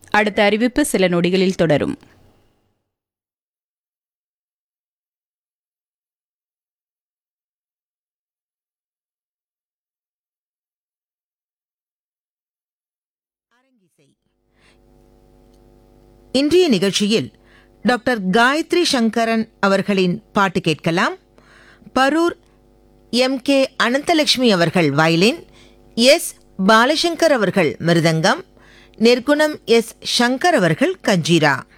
அடுத்த அறிவிப்பு சில நொடிகளில் தொடரும் இன்றைய நிகழ்ச்சியில் டாக்டர் காயத்ரி சங்கரன் அவர்களின் பாட்டு கேட்கலாம் பரூர் எம் கே அனந்தலட்சுமி அவர்கள் வயலின் எஸ் பாலசங்கர் அவர்கள் மிருதங்கம் நிர்குணம் எஸ் சங்கர் அவர்கள் கஞ்சீரா